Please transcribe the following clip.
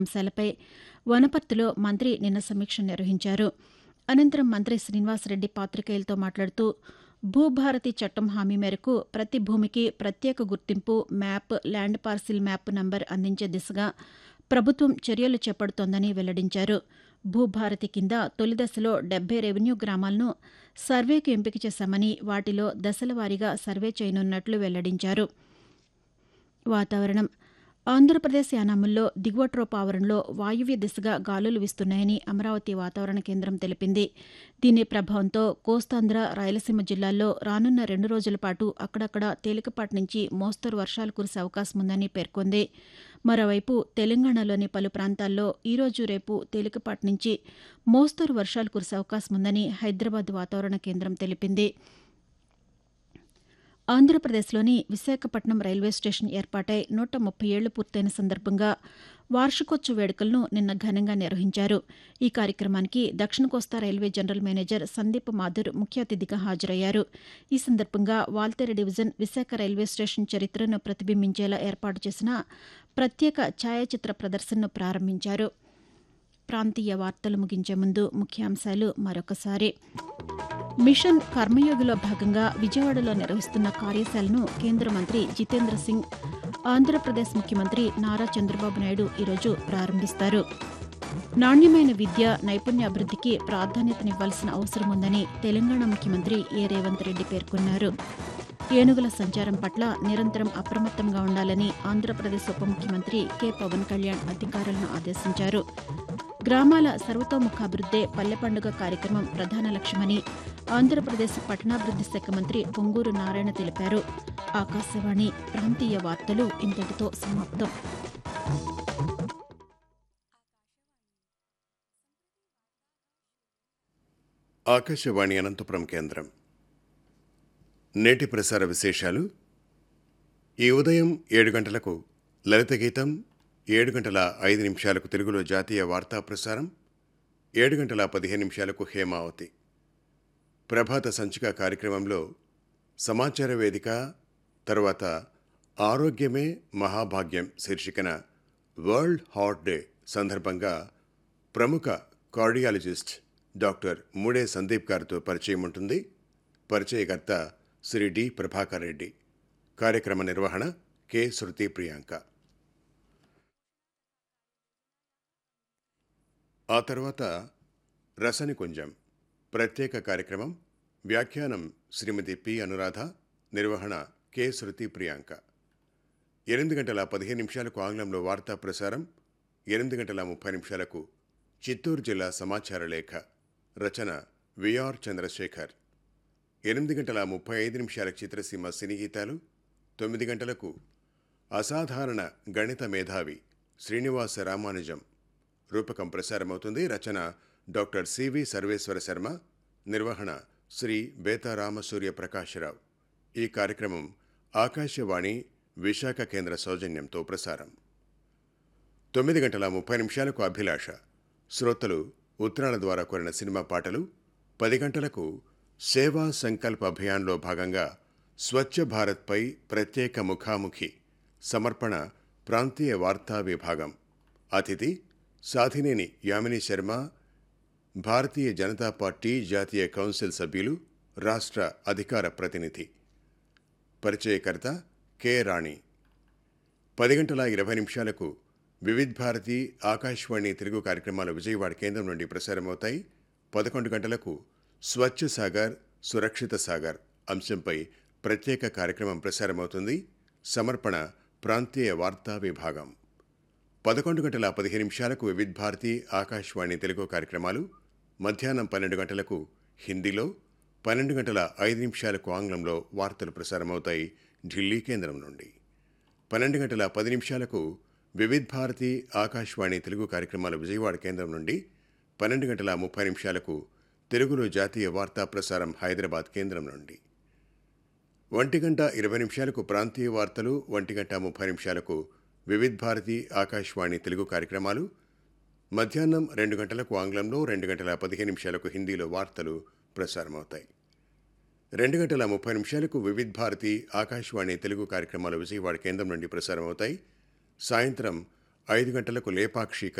అంశాలపై వనపర్తిలో మంత్రి నిన్న సమీక్ష నిర్వహించారు అనంతరం మంత్రి శ్రీనివాసరెడ్డి పాతికేయులతో మాట్లాడుతూ భూభారతి చట్టం హామీ మేరకు ప్రతి భూమికి ప్రత్యేక గుర్తింపు map land parcel map number అందించే దిశగా ప్రభుత్వం చర్యలు చేపడుతోందని వెల్లడించారు భూభారతి కింద తొలి దశలో డెబ్బై రెవెన్యూ గ్రామాలను సర్వేకు ఎంపిక చేశామని వాటిలో దశలవారీగా సర్వే చేయనున్నట్లు వెల్లడించారు వాతావరణం ఆంధ్రప్రదేశ్ యానాముల్లో దిగువట్రోప్ ఆవరణలో వాయువ్య దిశగా గాలులు వీస్తున్నాయని అమరావతి వాతావరణ కేంద్రం తెలిపింది దీని ప్రభావంతో కోస్తాంధ్ర రాయలసీమ జిల్లాల్లో రానున్న రెండు రోజుల పాటు అక్కడక్కడ తేలికపాటి నుంచి మోస్తరు వర్షాలు కురిసే అవకాశం ఉందని పేర్కొంది మరోవైపు తెలంగాణలోని పలు ప్రాంతాల్లో ఈరోజు రేపు తేలికపాటి నుంచి మోస్తరు వర్షాలు కురిసే అవకాశం ఉందని హైదరాబాద్ వాతావరణ కేంద్రం తెలిపింది ఆంధ్రప్రదేశ్లోని విశాఖపట్నం రైల్వే స్టేషన్ ఏర్పాటై నూట ముప్పై ఏళ్లు పూర్తయిన సందర్భంగా వార్షికోత్సవ వేడుకలను నిన్న ఘనంగా నిర్వహించారు ఈ కార్యక్రమానికి దక్షిణ కోస్తా railway general manager Sandeep Mathur ముఖ్య అతిథిగా హాజరయ్యారు ఈ సందర్భంగా Waltair division Visakha railway station చరిత్రను ప్రతిబింబించేలా ఏర్పాటు చేసిన ప్రత్యేక ఛాయాచిత్ర ప్రదర్శనను ప్రారంభించారు ప్రాంతీయ వార్తలు ముగించే ముందు ముఖ్యాంశాలు మరొకసారి మిషన్ కర్మయోగిలో భాగంగా విజయవాడలో నిర్వహిస్తున్న కార్యశాలను కేంద్ర మంత్రి జితేంద్ర సింగ్ ఆంధ్రప్రదేశ్ ముఖ్యమంత్రి నారా చంద్రబాబు నాయుడు ఈరోజు ప్రారంభిస్తారు నాణ్యమైన విద్య నైపుణ్యాభివృద్ధికి ప్రాధాన్యతనివ్వాల్సిన అవసరం ఉందని తెలంగాణ ముఖ్యమంత్రి ఏ రేవంత్ రెడ్డి పేర్కొన్నారు ఏనుగుల సంచారం పట్ల నిరంతరం అప్రమత్తంగా ఉండాలని ఆంధ్రప్రదేశ్ ఉప ముఖ్యమంత్రి కె పవన్ కళ్యాణ్ అధికారులను ఆదేశించారు గ్రామాల సర్వతోముఖాభివృద్దే పల్లె పండుగ కార్యక్రమం ప్రధాన లక్ష్యమని ఆంధ్రప్రదేశ్ పట్టణాభివృద్ది శాఖ మంత్రి పొంగూరు నారాయణ తెలిపారు ఆకాశవాణి ప్రాంతీయ వార్తలు ఇంతటితో సమాప్తం ఆకాశవాణి అనంతపురం కేంద్రం నేటి ప్రసార విశేషాలు ఈ ఉదయం ఏడు గంటలకు లలిత గీతం ఏడు గంటల ఐదు నిమిషాలకు తెలుగులో జాతీయ వార్తా ప్రసారం ఏడు గంటల పదిహేను నిమిషాలకు హేమావతి ప్రభాత సంచిక కార్యక్రమంలో సమాచార వేదిక తర్వాత ఆరోగ్యమే మహాభాగ్యం శీర్షికన వరల్డ్ హార్ట్ డే సందర్భంగా ప్రముఖ కార్డియాలజిస్ట్ డాక్టర్ మూడే సందీప్ గారితో పరిచయం ఉంటుంది పరిచయకర్త శ్రీ డి ప్రభాకర్ రెడ్డి కార్యక్రమ నిర్వహణ కె శృతి ప్రియాంక ఆ తర్వాత రసనికుంజం ప్రత్యేక కార్యక్రమం వ్యాఖ్యానం శ్రీమతి పి అనురాధ నిర్వహణ కె శృతి ప్రియాంక ఎనిమిది గంటల పదిహేను నిమిషాలకు ఆంగ్లంలో వార్తా ప్రసారం ఎనిమిది గంటల ముప్పై నిమిషాలకు చిత్తూరు జిల్లా సమాచార లేఖ రచన విఆర్ చంద్రశేఖర్ ఎనిమిది గంటల ముప్పై ఐదు నిమిషాల చిత్రసీమ సినీ గీతాలు తొమ్మిది గంటలకు అసాధారణ గణిత మేధావి శ్రీనివాస రామానుజం రూపకం ప్రసారమవుతుంది రచన డాక్టర్ సివి సర్వేశ్వర శర్మ నిర్వహణ శ్రీ బేతారామ సూర్య ప్రకాశ్రావు ఈ కార్యక్రమం ఆకాశవాణి విశాఖ కేంద్ర సౌజన్యంతో ప్రసారం తొమ్మిది గంటల ముప్పై నిమిషాలకు అభిలాష శ్రోతలు ఉత్తరాల ద్వారా కోరిన సినిమా పాటలు పది గంటలకు సేవా సంకల్ప్ అభియాన్లో భాగంగా స్వచ్ఛ భారత్పై ప్రత్యేక ముఖాముఖి సమర్పణ ప్రాంతీయ వార్తా విభాగం అతిథి సాధినేని యామిని శర్మ భారతీయ జనతా పార్టీ జాతీయ కౌన్సిల్ సభ్యులు రాష్ట్ర అధికార ప్రతినిధి పరిచయకర్త కె రాణి పది గంటల ఇరవై నిమిషాలకు వివిధ్ భారతి ఆకాశవాణి తెలుగు కార్యక్రమాలు విజయవాడ కేంద్రం నుండి ప్రసారమవుతాయి పదకొండు గంటలకు స్వచ్ఛ సాగర్ సురక్షిత సాగర్ అంశంపై ప్రత్యేక కార్యక్రమం ప్రసారమవుతుంది సమర్పణ ప్రాంతీయ వార్తా విభాగం పదకొండు గంటల పదిహేను నిమిషాలకు వివిధ్ భారతి ఆకాశవాణి తెలుగు కార్యక్రమాలు మధ్యాహ్నం పన్నెండు గంటలకు హిందీలో పన్నెండు గంటల ఐదు నిమిషాలకు ఆంగ్లంలో వార్తలు ప్రసారమవుతాయి ఢిల్లీ కేంద్రం నుండి పన్నెండు గంటల పది నిమిషాలకు వివిధ్ భారతి ఆకాశవాణి తెలుగు కార్యక్రమాల విజయవాడ కేంద్రం నుండి పన్నెండు గంటల ముప్పై నిమిషాలకు తెలుగులో జాతీయ వార్తా ప్రసారం హైదరాబాద్ కేంద్రం నుండి ఒంటి గంట ఇరవై నిమిషాలకు ప్రాంతీయ వార్తలు ఒంటి గంట ముప్పై నిమిషాలకు వివిధ్ భారతి ఆకాశవాణి తెలుగు కార్యక్రమాలు మధ్యాహ్నం రెండు గంటలకు ఆంగ్లంలో రెండు గంటల పదిహేను నిమిషాలకు హిందీలో వార్తలు ప్రసారమవుతాయి రెండు గంటల ముప్పై నిమిషాలకు వివిధ్ భారతి ఆకాశవాణి తెలుగు కార్యక్రమాలు విజయవాడ కేంద్రం నుండి ప్రసారమవుతాయి సాయంత్రం ఐదు గంటలకు లేపాక్షి